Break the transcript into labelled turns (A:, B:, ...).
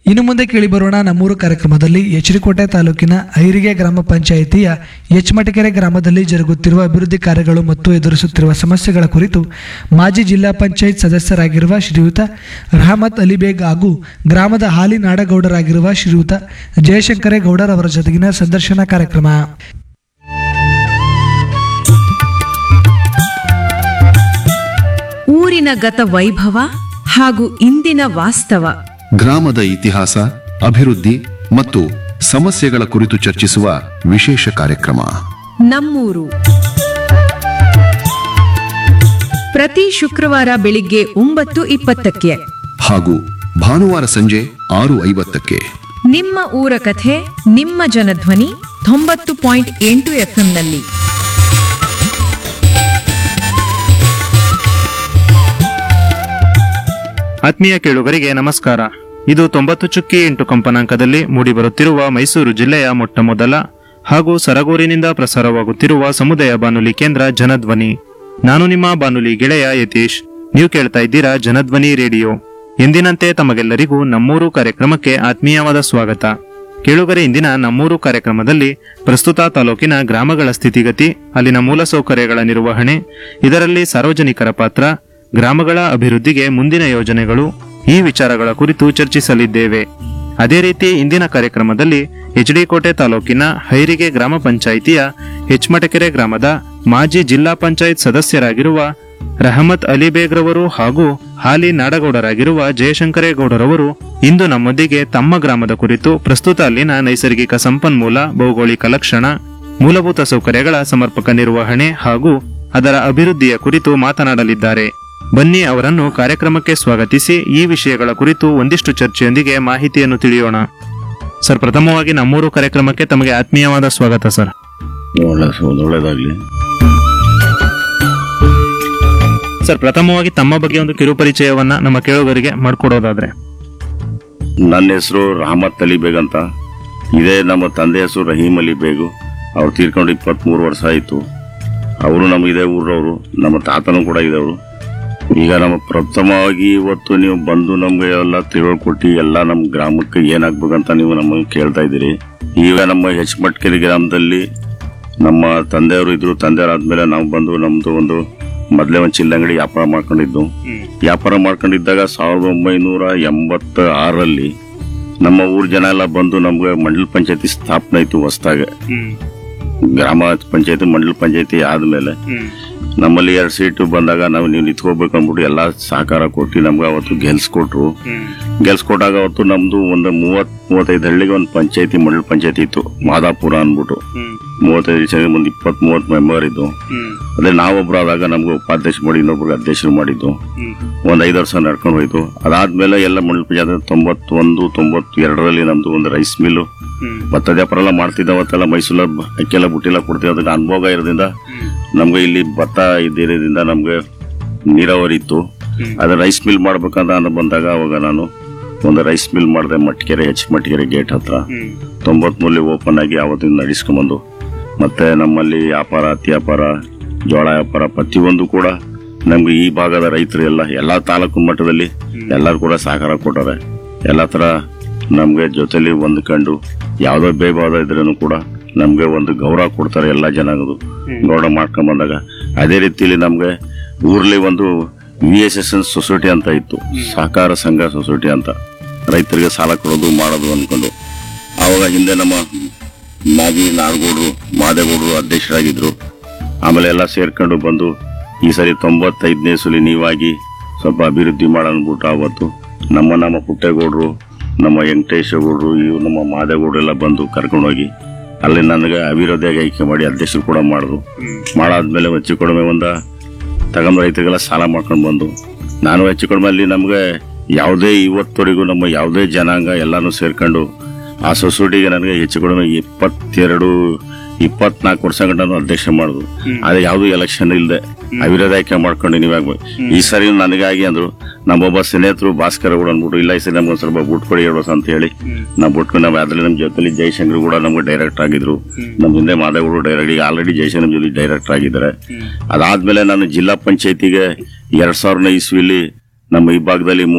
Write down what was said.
A: ಇನ್ನು ಮುಂದೆ ಕೇಳಿಬರೋಣ ನಮ್ಮೂರು ಕಾರ್ಯಕ್ರಮದಲ್ಲಿ ಎಚರಿಕೋಟೆ ತಾಲೂಕಿನ ಐರಿಗೆ ಗ್ರಾಮ ಪಂಚಾಯಿತಿಯ ಎಚ್ಮಟಕೆರೆ ಗ್ರಾಮದಲ್ಲಿ ಜರುಗುತ್ತಿರುವ ಅಭಿವೃದ್ಧಿ ಕಾರ್ಯಗಳು ಮತ್ತು ಎದುರಿಸುತ್ತಿರುವ ಸಮಸ್ಯೆಗಳ ಕುರಿತು ಮಾಜಿ ಜಿಲ್ಲಾ ಪಂಚಾಯತ್ ಸದಸ್ಯರಾಗಿರುವ ಶ್ರೀಯುತ ರಹಮತ್ ಅಲಿಬೇಗ್ ಹಾಗೂ ಗ್ರಾಮದ ಹಾಲಿ ನಾಡಗೌಡರಾಗಿರುವ ಶ್ರೀಯುತ ಜಯಶಂಕರೇಗೌಡರ್ ಅವರ ಜೊತೆಗಿನ ಸಂದರ್ಶನ ಕಾರ್ಯಕ್ರಮ
B: ಊರಿನ ಗತ ವೈಭವ ಹಾಗೂ ಇಂದಿನ ವಾಸ್ತವ
C: ಗ್ರಾಮದ ಇತಿಹಾಸ ಅಭಿವೃದ್ಧಿ ಮತ್ತು ಸಮಸ್ಯೆಗಳ ಕುರಿತು ಚರ್ಚಿಸುವ ವಿಶೇಷ ಕಾರ್ಯಕ್ರಮ
B: ನಮ್ಮೂರು ಪ್ರತಿ ಶುಕ್ರವಾರ ಬೆಳಿಗ್ಗೆ ಒಂಬತ್ತು ಇಪ್ಪತ್ತಕ್ಕೆ
C: ಹಾಗೂ ಭಾನುವಾರ ಸಂಜೆ ಆರು ಐವತ್ತಕ್ಕೆ
B: ನಿಮ್ಮ ಊರ ಕಥೆ ನಿಮ್ಮ ಜನಧ್ವನಿ ತೊಂಬತ್ತು ಪಾಯಿಂಟ್ ಎಂಟು ಎಫ್ಎಂನಲ್ಲಿ
D: ಆತ್ಮೀಯ ಕೇಳುಗರಿಗೆ ನಮಸ್ಕಾರ ಇದು ತೊಂಬತ್ತು ಚುಕ್ಕಿ ಎಂಟು ಕಂಪನಾಂಕದಲ್ಲಿ ಮೂಡಿಬರುತ್ತಿರುವ ಮೈಸೂರು ಜಿಲ್ಲೆಯ ಮೊಟ್ಟಮೊದಲ ಹಾಗೂ ಸರಗೂರಿನಿಂದ ಪ್ರಸಾರವಾಗುತ್ತಿರುವ ಸಮುದಾಯ ಬಾನುಲಿ ಕೇಂದ್ರ ಜನಧ್ವನಿ ನಾನು ನಿಮ್ಮ ಬಾನುಲಿ ಗೆಳೆಯ ಯತೀಶ್ ನೀವು ಕೇಳ್ತಾ ಇದ್ದೀರಾ ಜನಧ್ವನಿ ರೇಡಿಯೋ ಎಂದಿನಂತೆ ತಮಗೆಲ್ಲರಿಗೂ ನಮ್ಮೂರು ಕಾರ್ಯಕ್ರಮಕ್ಕೆ ಆತ್ಮೀಯವಾದ ಸ್ವಾಗತ ಕೇಳುಗರೆ ಇಂದಿನ ನಮ್ಮೂರು ಕಾರ್ಯಕ್ರಮದಲ್ಲಿ ಪ್ರಸ್ತುತ ತಾಲೂಕಿನ ಗ್ರಾಮಗಳ ಸ್ಥಿತಿಗತಿ ಅಲ್ಲಿನ ಮೂಲಸೌಕರ್ಯಗಳ ನಿರ್ವಹಣೆ ಇದರಲ್ಲಿ ಸಾರ್ವಜನಿಕರ ಪಾತ್ರ ಗ್ರಾಮಗಳ ಅಭಿವೃದ್ಧಿಗೆ ಮುಂದಿನ ಯೋಜನೆಗಳು ಈ ವಿಚಾರಗಳ ಕುರಿತು ಚರ್ಚಿಸಲಿದ್ದೇವೆ ಅದೇ ರೀತಿ ಇಂದಿನ ಕಾರ್ಯಕ್ರಮದಲ್ಲಿ ಎಚ್ಡಿ ಕೋಟೆ ತಾಲೂಕಿನ ಹೈರಿಗೆ ಗ್ರಾಮ ಪಂಚಾಯಿತಿಯ ಹೆಚ್ಮಟಕೆರೆ ಗ್ರಾಮದ ಮಾಜಿ ಜಿಲ್ಲಾ ಪಂಚಾಯತ್ ಸದಸ್ಯರಾಗಿರುವ ರಹಮತ್ ಅಲಿಬೇಗ್ರವರು ಹಾಗೂ ಹಾಲಿ ನಾಡಗೌಡರಾಗಿರುವ ಜಯಶಂಕರೇಗೌಡರವರು ಇಂದು ನಮ್ಮೊಂದಿಗೆ ತಮ್ಮ ಗ್ರಾಮದ ಕುರಿತು ಪ್ರಸ್ತುತ ಅಲ್ಲಿನ ನೈಸರ್ಗಿಕ ಸಂಪನ್ಮೂಲ ಭೌಗೋಳಿಕ ಲಕ್ಷಣ ಮೂಲಭೂತ ಸೌಕರ್ಯಗಳ ಸಮರ್ಪಕ ನಿರ್ವಹಣೆ ಹಾಗೂ ಅದರ ಅಭಿವೃದ್ಧಿಯ ಕುರಿತು ಮಾತನಾಡಲಿದ್ದಾರೆ ಬನ್ನಿ ಅವರನ್ನು ಕಾರ್ಯಕ್ರಮಕ್ಕೆ ಸ್ವಾಗತಿಸಿ ಈ ವಿಷಯಗಳ ಕುರಿತು ಒಂದಿಷ್ಟು ಚರ್ಚೆಯೊಂದಿಗೆ ಮಾಹಿತಿಯನ್ನು ತಿಳಿಯೋಣ ಸರ್ ಪ್ರಥಮವಾಗಿ ನಮ್ಮೂರು ಕಾರ್ಯಕ್ರಮಕ್ಕೆ ತಮಗೆ ಆತ್ಮೀಯವಾದ ಸ್ವಾಗತ ಸರ್
E: ಒಳ್ಳೆ ಒಳ್ಳೇದಾಗ್ಲಿ
D: ಸರ್ ಪ್ರಥಮವಾಗಿ ತಮ್ಮ ಬಗ್ಗೆ ಒಂದು ಕಿರುಪರಿಚಯವನ್ನ ನಮ್ಮ ಕೇಳುಗರಿಗೆ ಮಾಡಿಕೊಡೋದಾದ್ರೆ
E: ನನ್ನ ಹೆಸರು ರಹಮತ್ ಅಲಿ ಬೇಗ್ ಅಂತ ಇದೇ ನಮ್ಮ ತಂದೆ ಹೆಸರು ರಹೀಮ್ ಅಲಿ ಬೇಗು ಅವ್ರು ತೀರ್ಕೊಂಡು ಇಪ್ಪತ್ಮೂರು ವರ್ಷ ಆಯಿತು ಅವರು ನಮ್ಮ ಇದೇ ಊರವರು ನಮ್ಮ ತಾತನೂ ಕೂಡ ಇದ್ದವರು ಈಗ ನಮ್ಮ ಪ್ರಥಮವಾಗಿ ಇವತ್ತು ನೀವು ಬಂದು ನಮ್ಗೆ ಎಲ್ಲ ತಿಳ್ಕೊಟ್ಟು ಎಲ್ಲ ನಮ್ಮ ಗ್ರಾಮಕ್ಕೆ ಏನಾಗ್ಬೇಕಂತ ನೀವು ನಮಗೆ ಕೇಳ್ತಾ ಇದ್ದೀರಿ ಈಗ ನಮ್ಮ ಹೆಚ್ಮಟ್ಕೆರೆ ಗ್ರಾಮದಲ್ಲಿ ನಮ್ಮ ತಂದೆಯವರು ಇದ್ರು ತಂದೆಯವರಾದ್ಮೇಲೆ ನಾವು ಬಂದು ನಮ್ದು ಒಂದು ಮೊದಲೇ ಒಂದು ಚಿಲ್ಲಂಗಡಿ ವ್ಯಾಪಾರ ಮಾಡ್ಕೊಂಡಿದ್ದು ವ್ಯಾಪಾರ ಮಾಡ್ಕೊಂಡಿದ್ದಾಗ ಸಾವಿರದ ಒಂಬೈನೂರ ಎಂಬತ್ತ ಆರರಲ್ಲಿ ನಮ್ಮ ಊರ್ ಜನ ಎಲ್ಲ ಬಂದು ನಮ್ಗೆ ಮಂಡಲ ಪಂಚಾಯತಿ ಸ್ಥಾಪನೆ ಆಯ್ತು ಹೊಸದಾಗ ಗ್ರಾಮ ಪಂಚಾಯತಿ ಮಂಡಲ ಪಂಚಾಯತಿ ಆದ್ಮೇಲೆ ನಮ್ಮಲ್ಲಿ ಎರಡು ಸೀಟು ಬಂದಾಗ ನಾವು ನೀವು ನಿಂತ್ಕೋಬೇಕು ಅಂದ್ಬಿಟ್ಟು ಎಲ್ಲ ಸಹಕಾರ ಕೊಟ್ಟು ನಮ್ಗೆ ಅವತ್ತು ಗೆಲ್ಸ್ಕೊಟ್ರು ಗೆಲ್ಸ್ಕೊಟ್ಟಾಗ ಅವತ್ತು ನಮ್ದು ಒಂದು ಮೂವತ್ ಮೂವತ್ತೈದು ಹಳ್ಳಿಗೆ ಒಂದು ಪಂಚಾಯತಿ ಮಂಡಲ ಪಂಚಾಯತಿ ಇತ್ತು ಮಾದಾಪುರ ಅಂದ್ಬಿಟ್ಟು ಮೂವತ್ತೈದು ಜನ ಒಂದು ಇಪ್ಪತ್ತ್ ಮೂವತ್ತು ಮೆಂಬರ್ ಇದ್ದು ಅದೇ ನಾವೊಬ್ರು ಆದಾಗ ನಮ್ಗೆ ಉಪಾಧ್ಯಕ್ಷ ಮಾಡಿ ಇನ್ನೊಬ್ರಿಗೆ ಅಧ್ಯಕ್ಷರು ಮಾಡಿದ್ದು ಒಂದ್ ಐದು ವರ್ಷ ನಡ್ಕೊಂಡು ಹೋಯ್ತು ಅದಾದ್ಮೇಲೆ ಎಲ್ಲ ಮಂಡಲ ಪಂಚಾಯತ್ ತೊಂಬತ್ತೊಂದು ತೊಂಬತ್ತು ಎರಡರಲ್ಲಿ ನಮ್ದು ಒಂದು ರೈಸ್ ಮಿಲ್ಲು ಭತ್ತದ ವ್ಯಾಪಾರ ಎಲ್ಲ ಮಾಡ್ತಿದ್ದ ಅವತ್ತೆಲ್ಲ ಮೈಸೂರ ಅಕ್ಕೆಲ್ಲ ಬುಟ್ಟಿಲ್ಲ ಕೊಡ್ತೀವಿ ಅದಕ್ಕೆ ಅನುಭವ ಇರೋದ್ರಿಂದ ನಮ್ಗೆ ಇಲ್ಲಿ ಭತ್ತ ಇದ್ದಿರೋದ್ರಿಂದ ನಮ್ಗೆ ನೀರಾವರಿ ಇತ್ತು ಅದೇ ರೈಸ್ ಮಿಲ್ ಮಾಡ್ಬೇಕಂತ ಅನ್ನೋ ಬಂದಾಗ ಅವಾಗ ನಾನು ಒಂದು ರೈಸ್ ಮಿಲ್ ಮಾಡಿದೆ ಮಟ್ಕೆರೆ ಹೆಚ್ ಮಟ್ಕೆರೆ ಗೇಟ್ ಹತ್ರ ತೊಂಬತ್ಮೂರಲ್ಲಿ ಓಪನ್ ಆಗಿ ಆವತ್ತಿಂದ ನಡೆಸ್ಕೊಂಬಂದು ಮತ್ತೆ ನಮ್ಮಲ್ಲಿ ವ್ಯಾಪಾರ ಹತ್ತಿ ವ್ಯಾಪಾರ ಜೋಳ ವ್ಯಾಪಾರ ಪ್ರತಿಯೊಂದು ಕೂಡ ನಮ್ಗೆ ಈ ಭಾಗದ ರೈತರು ಎಲ್ಲ ಎಲ್ಲಾ ತಾಲೂಕು ಮಟ್ಟದಲ್ಲಿ ಎಲ್ಲರೂ ಕೂಡ ಸಹಕಾರ ಕೊಟ್ಟಾರೆ ಎಲ್ಲ ತರ ನಮ್ಗೆ ಜೊತೆಲಿ ಹೊಂದ್ಕೊಂಡು ಯಾವ್ದೋ ಬೇಬಾದ ಇದ್ರೂ ಕೂಡ ನಮ್ಗೆ ಒಂದು ಗೌರವ ಕೊಡ್ತಾರೆ ಎಲ್ಲಾ ಜನಾಂಗದು ಗೌರವ ಮಾಡ್ಕೊಂಡ್ ಬಂದಾಗ ಅದೇ ರೀತಿಲಿ ನಮ್ಗೆ ಊರ್ಲಿ ಒಂದು V S S N society ಅಂತ ಇತ್ತು ಸಹಕಾರ ಸಂಘ ಸೊಸೈಟಿ ಅಂತ ರೈತರಿಗೆ ಸಾಲ ಕೊಡೋದು ಮಾಡೋದು ಅನ್ಕೊಂಡು ಆವಾಗ ಹಿಂದೆ ನಮ್ಮ ಮಾಜಿ ನಾಡಗೌಡರು ಮಾದೇಗೌಡರು ಅಧ್ಯಕ್ಷರಾಗಿದ್ರು ಆಮೇಲೆ ಎಲ್ಲ ಸೇರ್ಕೊಂಡು ಬಂದು ಈ ಸರಿ ತೊಂಬತ್ತೈದನೇ ಸುಲಿ ನೀವಾಗಿ ಸ್ವಲ್ಪ ಅಭಿವೃದ್ಧಿ ಮಾಡೋನ್ಬಿಟ್ಟು ಅವತ್ತು ನಮ್ಮ ನಮ್ಮ ಪುಟ್ಟೇಗೌಡರು ನಮ್ಮ ವೆಂಕಟೇಶಗೌಡರು ಇವು ನಮ್ಮ ಮಾದೇಗೌಡರು ಎಲ್ಲ ಬಂದು ಕರ್ಕೊಂಡೋಗಿ ಅಲ್ಲಿ ನನಗೆ ಅವಿರೋಧಿಯಾಗಿ ಆಯ್ಕೆ ಮಾಡಿ ಅಧ್ಯಕ್ಷರು ಕೂಡ ಮಾಡಿದ್ರು ಮಾಡಾದ್ಮೇಲೆ ಹೆಚ್ಚು ಕಡಿಮೆ ಒಂದ ತಗೊಂಡ್ ರೈತರಿಗೆಲ್ಲ ಸಾಲ ಮಾಡ್ಕೊಂಡು ಬಂದು ನಾನು ಹೆಚ್ಚು ಕಡಿಮೆ ಅಲ್ಲಿ ನಮ್ಗೆ ಯಾವುದೇ ಇವತ್ತವರೆಗೂ ನಮ್ಮ ಯಾವುದೇ ಜನಾಂಗ ಎಲ್ಲಾನು ಸೇರ್ಕೊಂಡು ಆ ಸೊಸೈಟಿಗೆ ನನಗೆ ಹೆಚ್ಚು ಕಡಿಮೆ ಇಪ್ಪತ್ತೆರಡು ಇಪ್ಪತ್ನಾಲ್ಕು ವರ್ಷ ಗಂಟ ಅಧ್ಯಕ್ಷ ಮಾಡುದು ಆದ್ರೆ ಯಾವ್ದು ಎಲೆಕ್ಷನ್ ಇಲ್ಲದೆ ಅವಿರೋಧ ಆಯ್ಕೆ ಮಾಡ್ಕೊಂಡು ನೀವಾಗ್ಬೇಕು ಈ ಸರಿ ನನಗಾಗಿ ಅಂದ್ರು ನಮ್ಮೊಬ್ಬ ಸ್ನೇಹಿತರು ಭಾಸ್ಕರ್ ಕೂಡ ಅಂದ್ಬಿಟ್ಟು ಇಲ್ಲ ಈ ಸರಿ ನಮ್ಗೆ ಸ್ವಲ್ಪ ಬುಟ್ ಕೊಡಿ ಹೇಳೋಸ್ ಅಂತ ಹೇಳಿ ನಾವು ಬಿಟ್ಕೊಂಡು ನಾವು ಅದ್ರಲ್ಲಿ ನಮ್ಮ ಜೊತೆಲಿ ಜಯಶಂಕರ್ ಕೂಡ ನಮ್ಗೆ ಡೈರೆಕ್ಟ್ ಆಗಿದ್ರು ನಮ್ಮ ಹಿಂದೆ ಮಾದೇವರು ಡೈರೆಕ್ಟ್ ಈಗ ಆಲ್ರೆಡಿ ಜಯಶಂಕರ್ ಜೊತೆ ಡೈರೆಕ್ಟ್ ಆಗಿದ್ದಾರೆ ಅದಾದ್ಮೇಲೆ ನಾನು ಜಿಲ್ಲಾ ಪಂಚಾಯತಿಗೆ ಎರಡ್ ಸಾವಿರದ ಇಸ್ವಿಲಿ ನಮ್ಮ ಈ ಭಾಗದಲ್ಲಿ